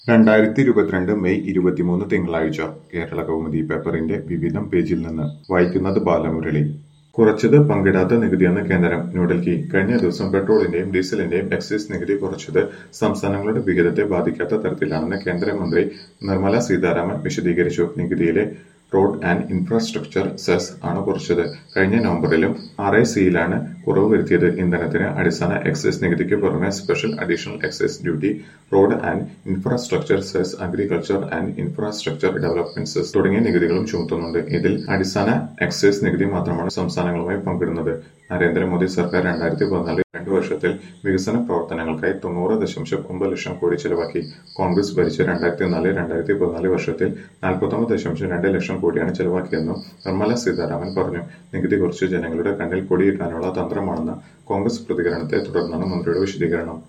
രണ്ടായിരത്തി ഇരുപത്തിരണ്ട് മെയ് ഇരുപത്തിമൂന്ന് തിങ്കളാഴ്ച കേരള കൗമുദി പേപ്പറിന്റെ വിവിധം പേജിൽ നിന്ന് വായിക്കുന്നത് ബാലമുരളി കുറച്ചത് പങ്കിടാത്ത നികുതിയെന്ന് കേന്ദ്രം ന്യൂഡൽഹി കഴിഞ്ഞ ദിവസം പെട്രോളിന്റെയും ഡീസലിന്റെയും എക്സൈസ് നികുതി കുറച്ചത് സംസ്ഥാനങ്ങളുടെ വിഹിതത്തെ ബാധിക്കാത്ത തരത്തിലാണെന്ന് കേന്ദ്രമന്ത്രി നിർമ്മല സീതാരാമൻ വിശദീകരിച്ചു നികുതിയിലെ റോഡ് ആൻഡ് ഇൻഫ്രാസ്ട്രക്ചർ സെസ് ആണ് കുറച്ചത് കഴിഞ്ഞ നവംബറിലും ആർ ഐ സിയിലാണ് കുറവ് വരുത്തിയത് ഇന്ധനത്തിന് അടിസ്ഥാന എക്സൈസ് നികുതിക്ക് പുറമെ special additional excise duty road and infrastructure cess agriculture and infrastructure development cess തുടങ്ങിയ നികുതികളും ചുമത്തുന്നുണ്ട് ഇതിൽ അടിസ്ഥാന എക്സൈസ് നികുതി മാത്രമാണ് സംസ്ഥാനങ്ങളുമായി പങ്കിടുന്നത് നരേന്ദ്രമോദി സർക്കാർ രണ്ടായിരത്തി പതിനാല് രണ്ടു വർഷത്തിൽ വികസന പ്രവർത്തനങ്ങൾക്കായി തൊണ്ണൂറ് ദശാംശം ഒമ്പത് ലക്ഷം കോടി ചെലവാക്കി കോൺഗ്രസ് ഭരിച്ച രണ്ടായിരത്തി നാല് രണ്ടായിരത്തി പതിനാല് വർഷത്തിൽ നാൽപ്പത്തൊമ്പത് ദശാംശം രണ്ട് ലക്ഷം കോടിയാണ് ചെലവാക്കിയതെന്നും നിർമ്മല സീതാരാമൻ പറഞ്ഞു നികുതി കുറച്ച് ജനങ്ങളുടെ കണ്ണിൽ പൊടിയിടാനുള്ള തന്ത്രമാണെന്ന കോൺഗ്രസ് പ്രതികരണത്തെ തുടർന്നാണ് മന്ത്രിയുടെ വിശദീകരണം